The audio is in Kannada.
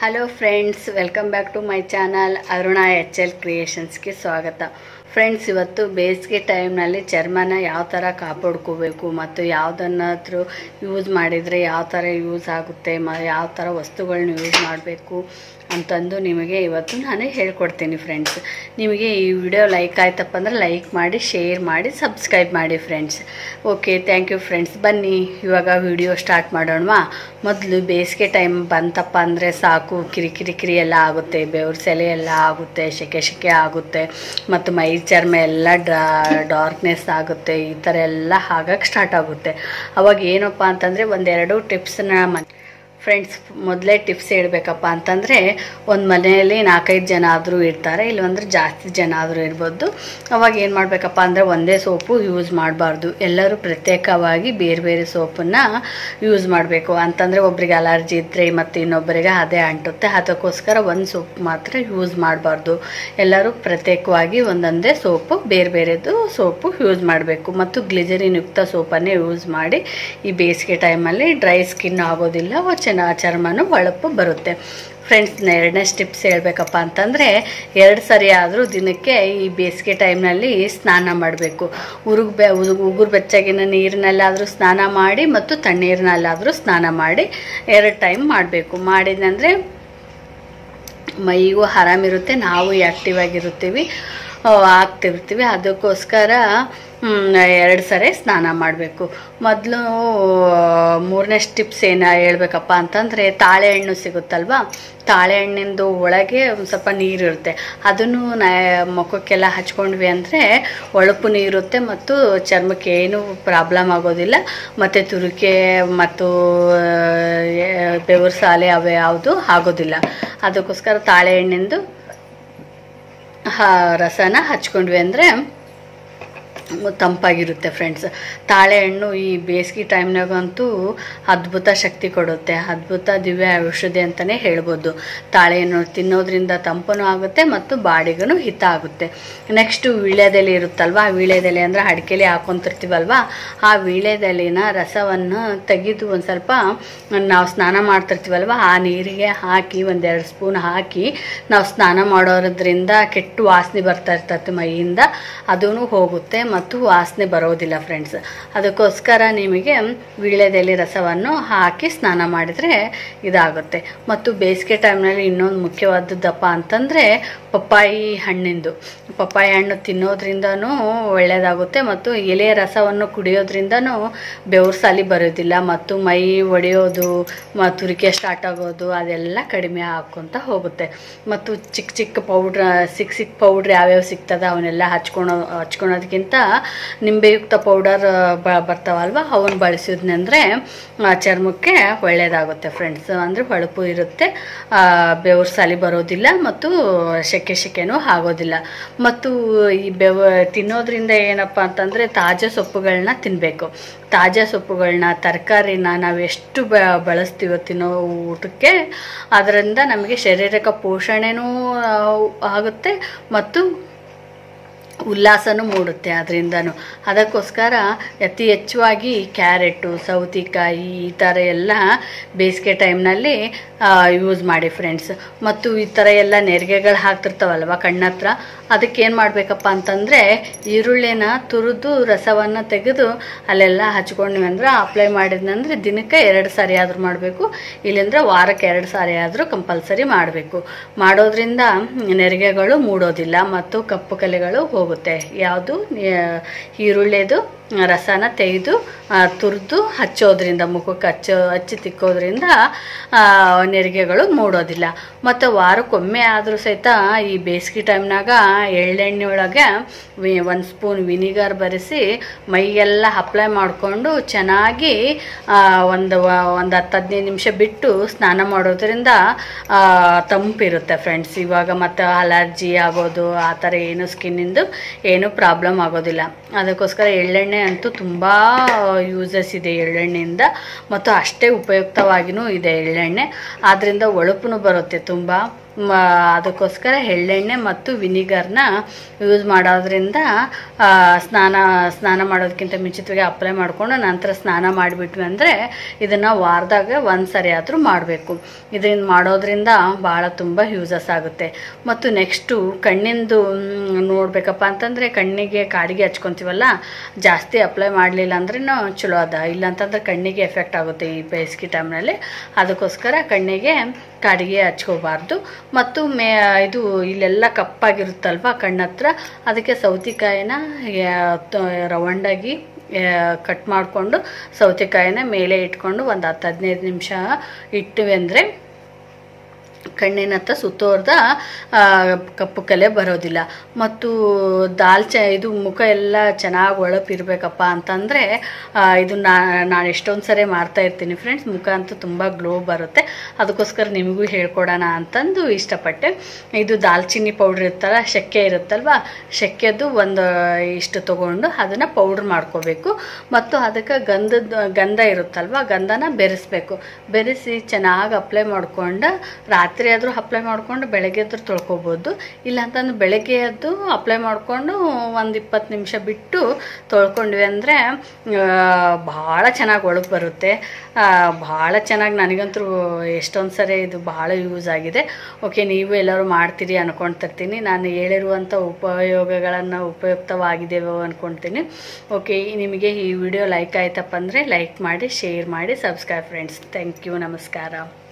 hello friends welcome back to my channel Aruna H L ಕ್ರಿಯೇಷನ್ಸ್ಗೆ ಸ್ವಾಗತ ಫ್ರೆಂಡ್ಸ್ ಇವತ್ತು ಬೇಸಿಗೆ ಟೈಮ್ನಲ್ಲಿ ಚರ್ಮನ ಯಾವ ಥರ ಕಾಪಾಡ್ಕೋಬೇಕು ಮತ್ತು ಯಾವುದನ್ನಾದ್ರೂ ಯೂಸ್ ಮಾಡಿದರೆ ಯಾವ ಥರ ಯೂಸ್ ಆಗುತ್ತೆ ಮ ಯಾವ ಥರ ವಸ್ತುಗಳನ್ನ ಯೂಸ್ ಮಾಡಬೇಕು ಅಂತಂದು ನಿಮಗೆ ಇವತ್ತು ನಾನು ಹೇಳ್ಕೊಡ್ತೀನಿ ಫ್ರೆಂಡ್ಸ್ ನಿಮಗೆ ಈ ವಿಡಿಯೋ ಲೈಕ್ ಆಯ್ತಪ್ಪ ಅಂದರೆ ಲೈಕ್ ಮಾಡಿ ಶೇರ್ ಮಾಡಿ ಸಬ್ಸ್ಕ್ರೈಬ್ ಮಾಡಿ friends okay thank you friends ಬನ್ನಿ ಇವಾಗ ವಿಡಿಯೋ ಸ್ಟಾರ್ಟ್ ಮಾಡೋಣವಾ ಮೊದಲು ಬೇಸಿಗೆ ಟೈಮ್ ಬಂತಪ್ಪ ಅಂದರೆ ಸಾಕು ಕಿರಿಕಿರಿ ಕಿರಿ ಎಲ್ಲ ಆಗುತ್ತೆ ಬೆವ್ರ ಸೆಲೆ ಎಲ್ಲ ಆಗುತ್ತೆ ಸೆಕೆ ಸೆಕೆ ಆಗುತ್ತೆ ಮತ್ತು ಮೈ ಚರ್ಮ ಎಲ್ಲ ಡ್ರಾ ಡಾರ್ಕ್ನೆಸ್ ಆಗುತ್ತೆ ಈ ಥರ ಎಲ್ಲ ಆಗಕ್ಕೆ ಸ್ಟಾರ್ಟ್ ಆಗುತ್ತೆ ಅವಾಗ ಏನಪ್ಪ ಅಂತಂದರೆ ಒಂದೆರಡು ಟಿಪ್ಸ್ನ ಮ ಫ್ರೆಂಡ್ಸ್ ಮೊದಲೇ ಟಿಪ್ಸ್ ಹೇಳ್ಬೇಕಪ್ಪ ಅಂತಂದರೆ ಒಂದು ಮನೆಯಲ್ಲಿ ನಾಲ್ಕೈದು ಜನ ಆದರೂ ಇರ್ತಾರೆ ಇಲ್ಲಂದ್ರೆ ಜಾಸ್ತಿ ಜನ ಆದರೂ ಇರ್ಬೋದು ಅವಾಗ ಏನು ಮಾಡಬೇಕಪ್ಪ ಅಂದರೆ ಒಂದೇ ಸೋಪು ಯೂಸ್ ಮಾಡಬಾರ್ದು ಎಲ್ಲರೂ ಪ್ರತ್ಯೇಕವಾಗಿ ಬೇರೆ ಬೇರೆ ಸೋಪನ್ನು ಯೂಸ್ ಮಾಡಬೇಕು ಅಂತಂದರೆ ಒಬ್ರಿಗೆ ಅಲರ್ಜಿ ಇದ್ದರೆ ಮತ್ತು ಇನ್ನೊಬ್ಬರಿಗೆ ಅದೇ ಅಂಟುತ್ತೆ ಅದಕ್ಕೋಸ್ಕರ ಒಂದು ಸೋಪ್ ಮಾತ್ರ ಯೂಸ್ ಮಾಡಬಾರ್ದು ಎಲ್ಲರೂ ಪ್ರತ್ಯೇಕವಾಗಿ ಒಂದೊಂದೇ ಸೋಪು ಬೇರೆ ಬೇರೆದು ಸೋಪು ಯೂಸ್ ಮಾಡಬೇಕು ಮತ್ತು ಗ್ಲಿಜರಿನ್ ಯುಕ್ತ ಸೋಪನ್ನೇ ಯೂಸ್ ಮಾಡಿ ಈ ಬೇಸಿಗೆ ಟೈಮಲ್ಲಿ ಡ್ರೈ ಸ್ಕಿನ್ ಆಗೋದಿಲ್ಲ ಚೆನ್ನ ಚರ್ಮನೂ ಹೊಳಪು ಬರುತ್ತೆ ಫ್ರೆಂಡ್ಸ್ ಎರಡನೇ ಸ್ಟಿಪ್ಸ್ ಹೇಳ್ಬೇಕಪ್ಪ ಅಂತಂದರೆ ಎರಡು ಸರಿ ಆದರೂ ದಿನಕ್ಕೆ ಈ ಬೇಸಿಗೆ ಟೈಮ್ನಲ್ಲಿ ಸ್ನಾನ ಮಾಡಬೇಕು ಉರುಗು ಬೆ ಉಗುರು ಬೆಚ್ಚಗಿನ ನೀರಿನಲ್ಲಾದರೂ ಸ್ನಾನ ಮಾಡಿ ಮತ್ತು ತಣ್ಣೀರಿನಲ್ಲಾದರೂ ಸ್ನಾನ ಮಾಡಿ ಎರಡು ಟೈಮ್ ಮಾಡಬೇಕು ಮಾಡಿದಂದರೆ ಮೈಗೂ ಆರಾಮಿರುತ್ತೆ ನಾವು ಆ್ಯಕ್ಟಿವ್ ಆಗಿರುತ್ತೀವಿ ಆಗ್ತಿರ್ತೀವಿ ಅದಕ್ಕೋಸ್ಕರ ಎರಡು ಸರಿ ಸ್ನಾನ ಮಾಡಬೇಕು ಮೊದಲು ಮೂರನೇ ಸ್ಟಿಪ್ಸ್ ಏನು ಹೇಳ್ಬೇಕಪ್ಪ ಅಂತಂದರೆ ತಾಳೆಹಣ್ಣು ಸಿಗುತ್ತಲ್ವ ತಾಳೆಹಣ್ಣಿಂದು ಒಳಗೆ ಒಂದು ಸ್ವಲ್ಪ ನೀರಿರುತ್ತೆ ಅದನ್ನು ನ ಮುಖಕ್ಕೆಲ್ಲ ಹಚ್ಕೊಂಡ್ವಿ ಅಂದರೆ ಒಳಪು ನೀರುತ್ತೆ ಮತ್ತು ಚರ್ಮಕ್ಕೆ ಏನೂ ಪ್ರಾಬ್ಲಮ್ ಆಗೋದಿಲ್ಲ ಮತ್ತು ತುರಿಕೆ ಮತ್ತು ಬೆವರು ಸಾಲೆ ಅವು ಯಾವುದು ಆಗೋದಿಲ್ಲ ಅದಕ್ಕೋಸ್ಕರ ತಾಳೆಹಣ್ಣಿಂದು ರಸನ ಹಚ್ಕೊಂಡ್ವಿ ಅಂದರೆ ತಂಪಾಗಿರುತ್ತೆ ಫ್ರೆಂಡ್ಸ್ ತಾಳೆಹಣ್ಣು ಈ ಬೇಸಿಗೆ ಟೈಮ್ನಾಗಂತೂ ಅದ್ಭುತ ಶಕ್ತಿ ಕೊಡುತ್ತೆ ಅದ್ಭುತ ದಿವ್ಯ ಔಷಧಿ ಅಂತಲೇ ಹೇಳ್ಬೋದು ತಾಳೆಹಣ್ಣು ತಿನ್ನೋದ್ರಿಂದ ತಂಪನೂ ಆಗುತ್ತೆ ಮತ್ತು ಬಾಡಿಗೂ ಹಿತ ಆಗುತ್ತೆ ನೆಕ್ಸ್ಟು ವೀಳ್ಯದೆಲೆ ಇರುತ್ತಲ್ವ ಆ ವೀಳ್ಯದೆಲೆ ಅಂದರೆ ಅಡಿಕೆಲಿ ಹಾಕೊತಿರ್ತೀವಲ್ವ ಆ ವೀಳ್ಯದೆಲೆನ ರಸವನ್ನು ತೆಗೆದು ಒಂದು ಸ್ವಲ್ಪ ನಾವು ಸ್ನಾನ ಮಾಡ್ತಿರ್ತೀವಲ್ವ ಆ ನೀರಿಗೆ ಹಾಕಿ ಒಂದೆರಡು ಸ್ಪೂನ್ ಹಾಕಿ ನಾವು ಸ್ನಾನ ಮಾಡೋದ್ರಿಂದ ಕೆಟ್ಟು ವಾಸನೆ ಬರ್ತಾ ಇರ್ತೈತೆ ಮೈಯಿಂದ ಅದೂ ಹೋಗುತ್ತೆ ಮತ್ತು ವಾಸನೆ ಬರೋದಿಲ್ಲ ಫ್ರೆಂಡ್ಸ್ ಅದಕ್ಕೋಸ್ಕರ ನಿಮಗೆ ವೀಳ್ಯದೆಲೆ ರಸವನ್ನು ಹಾಕಿ ಸ್ನಾನ ಮಾಡಿದರೆ ಇದಾಗುತ್ತೆ ಮತ್ತು ಬೇಸಿಗೆ ಟೈಮ್ನಲ್ಲಿ ಇನ್ನೊಂದು ಮುಖ್ಯವಾದದ್ದಪ್ಪ ಅಂತಂದರೆ ಪಪ್ಪಾಯಿ ಹಣ್ಣಿಂದು ಪಪ್ಪಾಯಿ ಹಣ್ಣು ತಿನ್ನೋದ್ರಿಂದನೂ ಒಳ್ಳೆಯದಾಗುತ್ತೆ ಮತ್ತು ಎಲೆ ರಸವನ್ನು ಕುಡಿಯೋದ್ರಿಂದನೂ ಬೆವ್ರ ಸಾಲಿ ಬರೋದಿಲ್ಲ ಮತ್ತು ಮೈ ಒಡೆಯೋದು ತುರಿಕೆ ಸ್ಟಾರ್ಟ್ ಆಗೋದು ಅದೆಲ್ಲ ಕಡಿಮೆ ಹಾಕ್ಕೊತ ಹೋಗುತ್ತೆ ಮತ್ತು ಚಿಕ್ಕ ಚಿಕ್ಕ ಪೌಡ್ರ್ ಸಿಕ್ಕ ಸಿಕ್ಕ ಪೌಡ್ರ್ ಯಾವ್ಯಾವ ಸಿಗ್ತದ ಅವನ್ನೆಲ್ಲ ಹಚ್ಕೊಳೋ ಹಚ್ಕೊಳೋದಕ್ಕಿಂತ ನಿಂಬೆಯುಕ್ತ ಪೌಡರ್ ಬ ಬರ್ತಾವಲ್ವ ಅವನ್ನ ಬಳಸಿದ್ನಂದರೆ ಚರ್ಮಕ್ಕೆ ಒಳ್ಳೆಯದಾಗುತ್ತೆ ಫ್ರೆಂಡ್ಸ್ ಅಂದರೆ ಹೊಳಪು ಇರುತ್ತೆ ಬೆವ್ರ ಸಾಲಿ ಬರೋದಿಲ್ಲ ಮತ್ತು ಸೆಕೆ ಸೆಕೆನೂ ಆಗೋದಿಲ್ಲ ಮತ್ತು ಈ ಬೆವ ತಿನ್ನೋದ್ರಿಂದ ಏನಪ್ಪ ಅಂತಂದರೆ ತಾಜಾ ಸೊಪ್ಪುಗಳನ್ನ ತಿನ್ನಬೇಕು ತಾಜಾ ಸೊಪ್ಪುಗಳನ್ನ ತರಕಾರಿನ ನಾವು ಎಷ್ಟು ಬ ಬಳಸ್ತೀವೋ ತಿನ್ನೋ ಊಟಕ್ಕೆ ಅದರಿಂದ ನಮಗೆ ಶಾರೀರಿಕ ಪೋಷಣೆನೂ ಆಗುತ್ತೆ ಮತ್ತು ಉಲ್ಲಾಸನೂ ಮೂಡುತ್ತೆ ಅದರಿಂದನೂ ಅದಕ್ಕೋಸ್ಕರ ಅತಿ ಹೆಚ್ಚಾಗಿ ಕ್ಯಾರೆಟು ಸೌತಿಕಾಯಿ ಈ ಥರ ಎಲ್ಲ ಬೇಸಿಗೆ ಟೈಮ್ನಲ್ಲಿ ಯೂಸ್ ಮಾಡಿ ಫ್ರೆಂಡ್ಸ್ ಮತ್ತು ಈ ಥರ ಎಲ್ಲ ನೆರಿಗೆಗಳು ಹಾಕ್ತಿರ್ತಾವಲ್ವ ಕಣ್ಣತ್ರ ಅದಕ್ಕೆ ಏನು ಮಾಡಬೇಕಪ್ಪ ಅಂತಂದರೆ ಈರುಳ್ಳಿನ ತುರಿದು ರಸವನ್ನು ತೆಗೆದು ಅಲ್ಲೆಲ್ಲ ಹಚ್ಕೊಂಡ್ವಿ ಅಂದ್ರೆ ಅಪ್ಲೈ ಮಾಡಿದ್ನಂದ್ರೆ ದಿನಕ್ಕೆ ಎರಡು ಸಾರಿ ಆದರೂ ಮಾಡಬೇಕು ಇಲ್ಲಿಂದ್ರೆ ವಾರಕ್ಕೆ ಎರಡು ಸಾರಿ ಆದರೂ ಕಂಪಲ್ಸರಿ ಮಾಡಬೇಕು ಮಾಡೋದ್ರಿಂದ ನೆರಿಗೆಗಳು ಮೂಡೋದಿಲ್ಲ ಮತ್ತು ಕಪ್ಪು ಕಲೆಗಳು ಹೋಗುತ್ತೆ ಯಾವುದು ಈರುಳ್ಳಿದು ರಸನ ತೆಗೆದು ತುರಿದು ಹಚ್ಚೋದ್ರಿಂದ ಮುಖಕ್ಕೆ ಹಚ್ಚೋ ಹಚ್ಚಿ ತಿಕ್ಕೋದ್ರಿಂದ ನೆರಿಗೆಗಳು ಮೂಡೋದಿಲ್ಲ ಮತ್ತು ವಾರಕ್ಕೊಮ್ಮೆ ಆದರೂ ಸಹಿತ ಈ ಬೇಸಿಗೆ ಟೈಮ್ನಾಗ ಎಳ್ಳೆಣ್ಣೆ ಒಳಗೆ ವಿ ಒಂದು ಸ್ಪೂನ್ ವಿನಿಗರ್ ಬರೆಸಿ ಮೈಗೆಲ್ಲ ಅಪ್ಲೈ ಮಾಡಿಕೊಂಡು ಚೆನ್ನಾಗಿ ಒಂದು ಒಂದು ಹತ್ತು ಹದಿನೈದು ನಿಮಿಷ ಬಿಟ್ಟು ಸ್ನಾನ ಮಾಡೋದ್ರಿಂದ ತಂಪಿರುತ್ತೆ ಫ್ರೆಂಡ್ಸ್ ಇವಾಗ ಮತ್ತು ಅಲರ್ಜಿ ಆಗೋದು ಆ ಥರ ಏನು ಸ್ಕಿನ್ನಿಂದು ಏನೂ ಪ್ರಾಬ್ಲಮ್ ಆಗೋದಿಲ್ಲ ಅದಕ್ಕೋಸ್ಕರ ಎಳ್ಳೆಣ್ಣೆ ಅಂತೂ ತುಂಬ ಯೂಸಸ್ ಇದೆ ಎಳ್ಳೆಣ್ಣೆಯಿಂದ ಮತ್ತು ಅಷ್ಟೇ ಉಪಯುಕ್ತವಾಗಿಯೂ ಇದೆ ಎಳ್ಳೆಣ್ಣೆ ಆದ್ದರಿಂದ ಒಳಪು ಬರುತ್ತೆ ತುಂಬ ಮ- ಅದಕ್ಕೋಸ್ಕರ ಎಳ್ಳೆಣ್ಣೆ ಮತ್ತು ವಿನಿಗರ್ನ ಯೂಸ್ ಮಾಡೋದ್ರಿಂದ ಆ, ಸ್ನಾನ ಸ್ನಾನ ಮಾಡೋದಕ್ಕಿಂತ ಮುಂಚಿತವಾಗಿ ಅಪ್ಲೈ ಮಾಡಿಕೊಂಡು ನಂತರ ಸ್ನಾನ ಮಾಡಿಬಿಟ್ವಿ ಅಂದರೆ ಇದನ್ನು ವಾರದಾಗ ಒಂದು ಸರಿ ಆದರೂ ಮಾಡಬೇಕು ಇದರಿಂದ ಮಾಡೋದ್ರಿಂದ ಭಾಳ ತುಂಬ ಯೂಸಸ್ ಆಗುತ್ತೆ ಮತ್ತು ನೆಕ್ಸ್ಟು ಕಣ್ಣಿಂದು ಮ್, ನೋಡ್ಬೇಕಪ್ಪ ಅಂತಂದರೆ ಕಣ್ಣಿಗೆ ಕಾಡಿಗೆ ಹಚ್ಕೊತೀವಲ್ಲ ಜಾಸ್ತಿ ಅಪ್ಲೈ ಮಾಡಲಿಲ್ಲ ಅಂದ್ರೆ ಚಲೋ ಅದ ಇಲ್ಲಾಂತಂದ್ರೆ ಕಣ್ಣಿಗೆ ಎಫೆಕ್ಟ್ ಆಗುತ್ತೆ ಈ ಬೇಸಿಗೆ ಟೈಮ್ನಲ್ಲಿ ಅದಕ್ಕೋಸ್ಕರ ಕಣ್ಣಿಗೆ ಕಾಡಿಗೆ ಹಚ್ಕೋಬಾರ್ದು ಮತ್ತು ಮೇ ಇದು ಇಲ್ಲೆಲ್ಲ ಕಪ್ಪಾಗಿರುತ್ತಲ್ವ ಕಣ್ಣತ್ರ ಅದಕ್ಕೆ ಸೌತೆಕಾಯಿನ ರವಂಡಾಗಿ ಕಟ್ ಮಾಡಿಕೊಂಡು ಸೌತೆಕಾಯಿನ ಮೇಲೆ ಇಟ್ಕೊಂಡು ಒಂದು ಹತ್ತು ಹದಿನೈದು ನಿಮಿಷ ಇಟ್ಟಿವಿ ಅಂದರೆ ಕಣ್ಣಿನ ಹತ್ರ ಸುತ್ತೋರ್ದ ಆ, ಕಪ್ಪು ಕಲೆ ಬರೋದಿಲ್ಲ ಮತ್ತು ದಾಲ್ಚ ಇದು ಮುಖ ಎಲ್ಲ ಚೆನ್ನಾಗಿ ಹೊಳಪಿರ್ಬೇಕಪ್ಪ ಅಂತಂದರೆ ಇದು ನಾ ನಾನು ಎಷ್ಟೊಂದು ಸರಿ ಮಾಡ್ತಾ ಇರ್ತೀನಿ ಫ್ರೆಂಡ್ಸ್ ಮುಖ ಅಂತೂ ತುಂಬ ಗ್ಲೋ ಬರುತ್ತೆ ಅದಕ್ಕೋಸ್ಕರ ನಿಮಗೂ ಹೇಳ್ಕೊಡೋಣ ಅಂತಂದು ಇಷ್ಟಪಟ್ಟೆ ಇದು ದಾಲ್ಚಿನ್ನಿ ಪೌಡ್ರ್ ಇರುತ್ತಲ್ಲ ಶೆಕ್ಕೆ ಇರುತ್ತಲ್ವ ಶೆಕೆದು ಒಂದು ಇಷ್ಟು ತೊಗೊಂಡು ಅದನ್ನು ಪೌಡ್ರ್ ಮಾಡ್ಕೋಬೇಕು ಮತ್ತು ಅದಕ್ಕೆ ಗಂಧದ ಗಂಧ ಇರುತ್ತಲ್ವ ಗಂಧನ ಬೆರೆಸ್ಬೇಕು ಬೆರೆಸಿ ಚೆನ್ನಾಗಿ ಅಪ್ಲೈ ಮಾಡ್ಕೊಂಡು ರಾತ್ರಿ ಆದರೂ ಅಪ್ಲೈ ಮಾಡ್ಕೊಂಡು ಬೆಳಗ್ಗೆ ಎದ್ದು ತೊಳ್ಕೊಬೋದು ಇಲ್ಲಾಂತಂದ್ರೆ ಬೆಳಗ್ಗೆ ಎದ್ದು ಅಪ್ಲೈ ಮಾಡಿಕೊಂಡು ಒಂದು ಇಪ್ಪತ್ತು ನಿಮಿಷ ಬಿಟ್ಟು ತೊಳ್ಕೊಂಡ್ವಿ ಅಂದರೆ ಭಾಳ ಚೆನ್ನಾಗಿ ಒಳಗೆ ಬರುತ್ತೆ ಭಾಳ ಚೆನ್ನಾಗಿ ನನಗಂತೂ ಎಷ್ಟೊಂದು ಸರಿ ಇದು ಭಾಳ ಯೂಸ್ ಆಗಿದೆ ಓಕೆ ನೀವು ಎಲ್ಲರೂ ಮಾಡ್ತೀರಿ ಅನ್ಕೊಳ್ತಿರ್ತೀನಿ ನಾನು ಹೇಳಿರುವಂಥ ಉಪಯೋಗಗಳನ್ನು ಉಪಯುಕ್ತವಾಗಿದೆವೋ ಅಂದ್ಕೊಳ್ತೀನಿ ಓಕೆ ನಿಮಗೆ ಈ ವಿಡಿಯೋ ಲೈಕ್ ಆಯ್ತಪ್ಪ ಅಂದರೆ ಲೈಕ್ ಮಾಡಿ ಶೇರ್ ಮಾಡಿ ಸಬ್ಸ್ಕ್ರೈಬ್ ಫ್ರೆಂಡ್ಸ್ ಥ್ಯಾಂಕ್ ಯು ನಮಸ್ಕಾರ